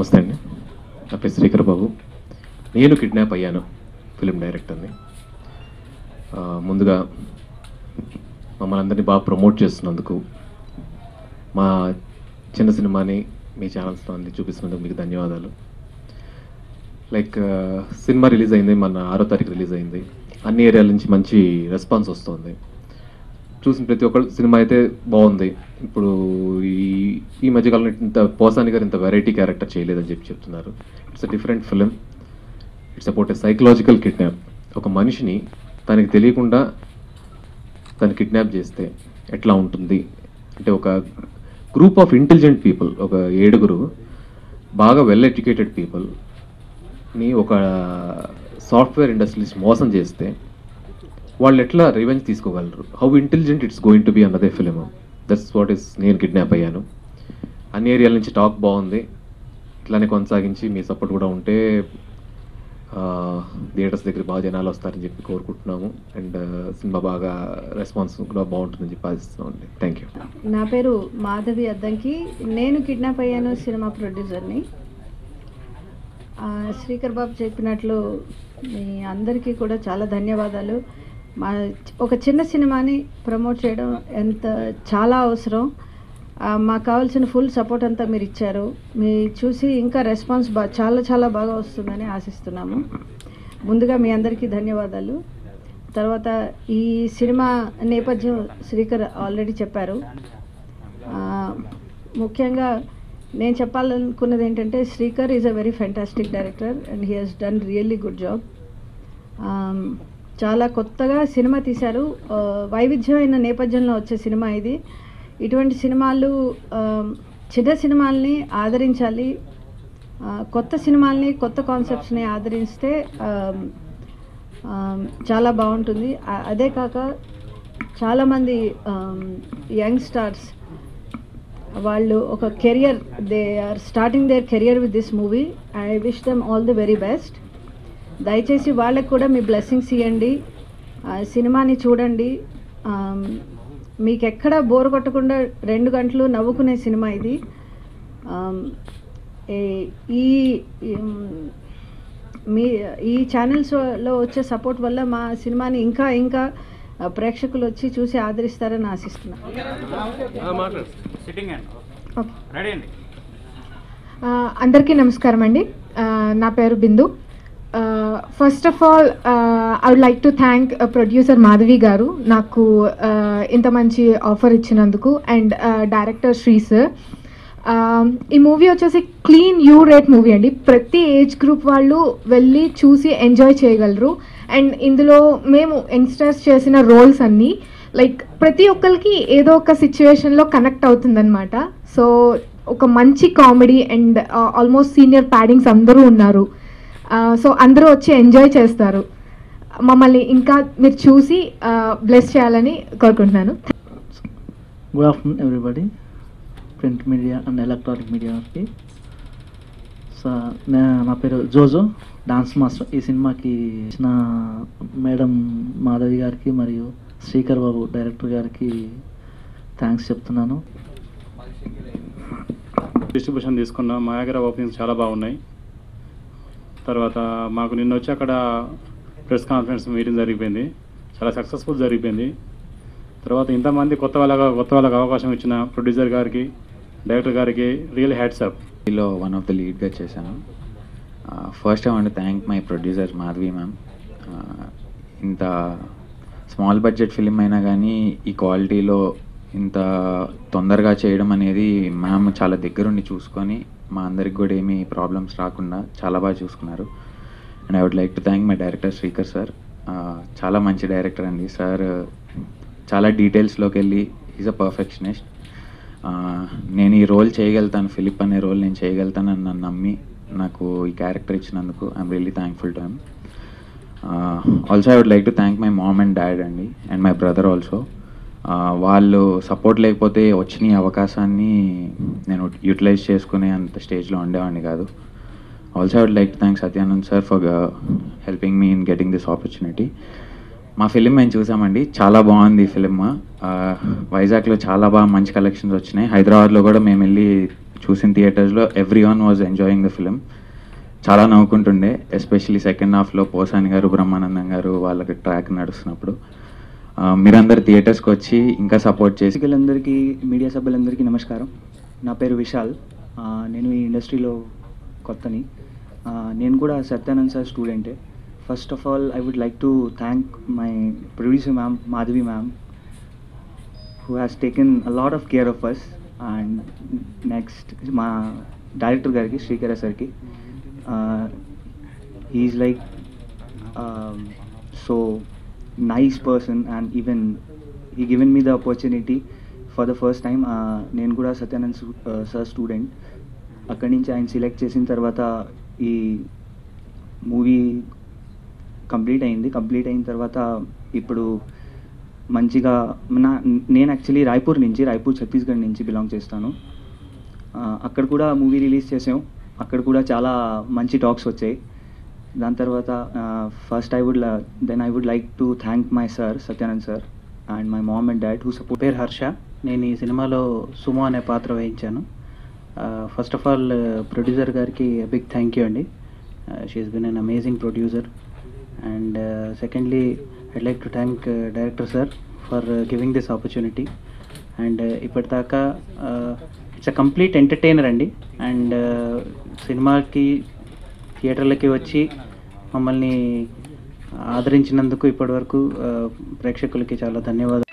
నమస్తే అండి నా పేరు శ్రీకర్ బాబు నేను కిడ్నాప్ అయ్యాను ఫిలిం డైరెక్టర్ని ఆ, ముందుగా మమ్మల్ని అందరినీ బాగా ప్రమోట్ చేస్తున్నందుకు మా చిన్న సినిమాని మీ ఛానల్స్లో అన్ని చూపిస్తున్నందుకు మీకు ధన్యవాదాలు లైక్ ఆ, సినిమా రిలీజ్ అయింది మన ఆరో తారీఖు రిలీజ్ అయింది అన్ని ఏరియాల నుంచి మంచి రెస్పాన్స్ వస్తుంది చూసిన ప్రతి ఒక్క సినిమా అయితే బాగుంది ఇప్పుడు ఈ ఈ మధ్యకాలంలో ఇంత పోసాని గారు ఇంత వెరైటీ క్యారెక్టర్ చేయలేదని చెప్పి చెప్తున్నారు it's a different film it's about a psychological kidnap ఒక మనిషిని తనకి తెలియకుండా తను కిడ్నాప్ చేస్తే ఎట్లా ఉంటుంది అంటే ఒక గ్రూప్ ఆఫ్ ఇంటెలిజెంట్ పీపుల్ ఒక ఏడుగురు బాగా వెల్ ఎడ్యుకేటెడ్ పీపుల్ ని ఒక సాఫ్ట్వేర్ ఇండస్ట్రీస్ మోసం చేస్తే వాళ్ళు ఎట్లా రివెంజ్ తీసుకోగలరు how intelligent it's going to be అన్నదే ఫిలిం దట్స్ వాట్ ఇస్ నేను కిడ్నాప్ అయ్యాను అన్ని ఏరియాల నుంచి టాక్ బాగుంది ఇట్లానే కొనసాగించి మీ సపోర్ట్ కూడా ఉంటే థియేటర్స్ దగ్గర బాగా జనాలు వస్తారని చెప్పి కోరుకుంటున్నాము అండ్ సినిమా బాగా రెస్పాన్స్ కూడా బాగుంటుందని చెప్పి ఆశిస్తున్నాం అండి థ్యాంక్ యూ నా పేరు మాధవి అద్దంకి నేను కిడ్నాప్ అయ్యాను సినిమా ప్రొడ్యూసర్ని ఆ, శ్రీకర్ బాబు చెప్పినట్లు మీ అందరికీ కూడా చాలా ధన్యవాదాలు మా ఒక చిన్న సినిమాని ప్రమోట్ చేయడం ఎంత చాలా అవసరం ఆ, మాకు కావాల్సిన ఫుల్ సపోర్ట్ అంతా మీరు ఇచ్చారు మీ చూసి ఇంకా రెస్పాన్స్ బా చాలా చాలా బాగా వస్తుందని ఆశిస్తున్నాము ముందుగా మీ అందరికీ ధన్యవాదాలు తర్వాత ఈ సినిమా నేపథ్యం శ్రీకర్ ఆల్రెడీ చెప్పారు ఆ, ముఖ్యంగా నేను చెప్పాలనుకున్నది ఏంటంటే Srikar is a very fantastic director and he has done really good job చాలా కొత్తగా సినిమా తీశారు ఆ, వైవిధ్యమైన నేపథ్యంలో వచ్చే సినిమా ఇది ఇటువంటి సినిమాలు ఆ, చిన్న సినిమాల్ని ఆదరించాలి ఆ, కొత్త సినిమాల్ని కొత్త కాన్సెప్ట్స్ని ఆదరిస్తే ఆ, ఆ, చాలా బాగుంటుంది ఆ- అదే కాక చాలామంది యంగ్ స్టార్స్ వాళ్ళు ఒక career they are starting their career with this movie I wish them all the very best దయచేసి వాళ్ళకి కూడా మీ బ్లెస్సింగ్స్ ఇవ్వండి ఆ సినిమాని చూడండి ఆమ్, మీకు ఎక్కడ బోర్ కొట్టకుండా రెండు గంటలు నవ్వుకునే సినిమా ఇది ఆమ్, ఏ- ఈ ఈ- మీ ఈ ఛానల్స్లో వచ్చే సపోర్ట్ వల్ల మా సినిమాని ఇంకా ఇంకా ఆ, ప్రేక్షకులు వచ్చి చూసి ఆదరిస్తారని ఆశిస్తున్నాను సిట్టింగ్ అండి ఓకే రెడీ అండి ఆ, అందరికీ నమస్కారం అండి ఆ, నా పేరు Bindu first of all I would like to thank producer Madhavi garu నాకు ఆ, ఇంత మంచి ఆఫర్ ఇచ్చినందుకు అండ్ డైరెక్టర్ శ్రీ సార్ ఆ, ఈ మూవీ వచ్చేసి క్లీన్ యూ రేట్ మూవీ అండి ప్రతి ఏజ్ గ్రూప్ వాళ్ళు వెళ్ళి చూసి ఎంజాయ్ చేయగలరు అండ్ ఇందులో మేము యంగ్స్టర్స్ చేసిన రోల్స్ అన్నీ లైక్ ప్రతి ఒక్కరికి ఏదో ఒక సిచ్యువేషన్లో కనెక్ట్ అవుతుందన్నమాట సో ఒక మంచి comedy and almost senior paddings అందరూ ఉన్నారు సో అందరూ వచ్చి ఎంజాయ్ చేస్తారు మమ్మల్ని ఇంకా మీరు చూసి బ్లెస్ చేయాలని కోరుకుంటున్నాను good afternoon everybody print media and electronic మీడియాకి సో నే- నా పేరు జోజో డాన్స్ మాస్టర్ ఈ సినిమాకి ఇచ్చిన మేడం మాధవి గారికి మరియు శ్రీకర్ బాబు డైరెక్టర్ గారికి థ్యాంక్స్ చెప్తున్నాను డిస్ట్రిబ్యూషన్ తీసుకున్నాం మా దగ్గర ఓపెనింగ్స్ చాలా బాగున్నాయి తర్వాత మాకు నిన్న వచ్చి అక్కడ ప్రెస్ కాన్ఫరెన్స్ మీటింగ్ జరిగిపోయింది చాలా సక్సెస్ఫుల్ జరిగిపోయింది తర్వాత ఇంతమంది కొత్త వాళ్ళగా కొత్త వాళ్ళకి అవకాశం ఇచ్చిన ప్రొడ్యూసర్ గారికి డైరెక్టర్ గారికి రియల్ హ్యాట్స్ అప్ లో వన్ ఆఫ్ ద లీడ్గా చేశాను first I want thank my producer Madhavi ma'am ఇంత స్మాల్ బడ్జెట్ ఫిలిం అయినా కానీ ఈ క్వాలిటీలో ఇంత తొందరగా చేయడం అనేది మ్యామ్ చాలా దగ్గరుండి చూసుకొని మా అందరికి కూడా ఏమీ ప్రాబ్లమ్స్ రాకుండా చాలా బాగా చూసుకున్నారు and I would like to thank my director Srikar sir చాలా మంచి డైరెక్టర్ అండి సార్ చాలా డీటెయిల్స్లోకి వెళ్ళి ఈజ్ అ పర్ఫెక్షనిస్ట్ నేను ఈ రోల్ చేయగలుగుతాను ఫిలిప్ అనే రోల్ నేను చేయగలుగుతానని నన్ను నమ్మి నాకు ఈ క్యారెక్టర్ ఇచ్చినందుకు I'm really thankful to him also I would like to thank my mom and dad అండి అండ్ మై బ్రదర్ ఆల్సో వాళ్ళు సపోర్ట్ లేకపోతే వచ్చిన ఈ అవకాశాన్ని నేను యూటిలైజ్ చేసుకునే అంత స్టేజ్లో ఉండేవాడిని కాదు also I would like to thank Satyanand sir for helping me in getting this opportunity మా ఫిలిం మేము చూసామండి చాలా బాగుంది ఈ ఫిలిం వైజాగ్లో చాలా బాగా మంచి కలెక్షన్స్ వచ్చినాయి హైదరాబాద్లో కూడా మేము వెళ్ళి చూసిన థియేటర్స్లో everyone was enjoying the film చాలా నవ్వుకుంటుండే ఎస్పెషలీ సెకండ్ హాఫ్లో పోసాని గారు బ్రహ్మానందం గారు వాళ్ళకి ట్రాక్ నడుస్తున్నప్పుడు ఆ, మీరందరు థియేటర్స్కి వచ్చి ఇంకా సపోర్ట్ చేసి అందరికీ మీడియా సభ్యులందరికీ నమస్కారం నా పేరు విశాల్ ఆ, నేను ఈ ఇండస్ట్రీలో కొత్తని ఆ, నేను కూడా సత్యానంద్ సార్ స్టూడెంటే first of all I would like to thank my producer ma'am Madhavi ma'am who has taken a lot of care of us and next మా డైరెక్టర్ గారికి శ్రీకర సార్కి is like so nice person and even he given me the opportunity for the first time uh, నేను కూడా Satyanand sir student అక్కడి నుంచి ఆయన select చేసిన తర్వాత ఈ మూవీ కంప్లీట్ అయింది కంప్లీట్ అయిన తర్వాత ఇప్పుడు మంచిగా నా నేను యాక్చువల్లీ రాయ్పూర్ నుంచి రాయ్పూర్ ఛత్తీస్గఢ్ నుంచి బిలాంగ్ చేస్తాను ఆ, అక్కడ కూడా మూవీ రిలీజ్ చేసాం అక్కడ కూడా చాలా మంచి టాక్స్ వచ్చాయి దాని తర్వాత first I would then I would like to thank my sir Satyanand sir and my mom and dad who support పేరు హర్ష నేను ఈ సినిమాలో సుమో అనే పాత్ర వహించాను ఫస్ట్ ఆఫ్ ఆల్ ప్రొడ్యూసర్ గారికి బిగ్ థ్యాంక్ యూ అండి she's been an amazing producer and secondly I'd like to thank director sir for giving this opportunity and ఇప్పటిదాకా ఇట్స్ అ కంప్లీట్ ఎంటర్టైనర్ అండి అండ్ సినిమాకి థియేటర్లకి వచ్చి మమ్మల్ని ఆదరించినందుకు ఇప్పటివరకు ఆ, ప్రేక్షకులకి చాలా ధన్యవాదాలు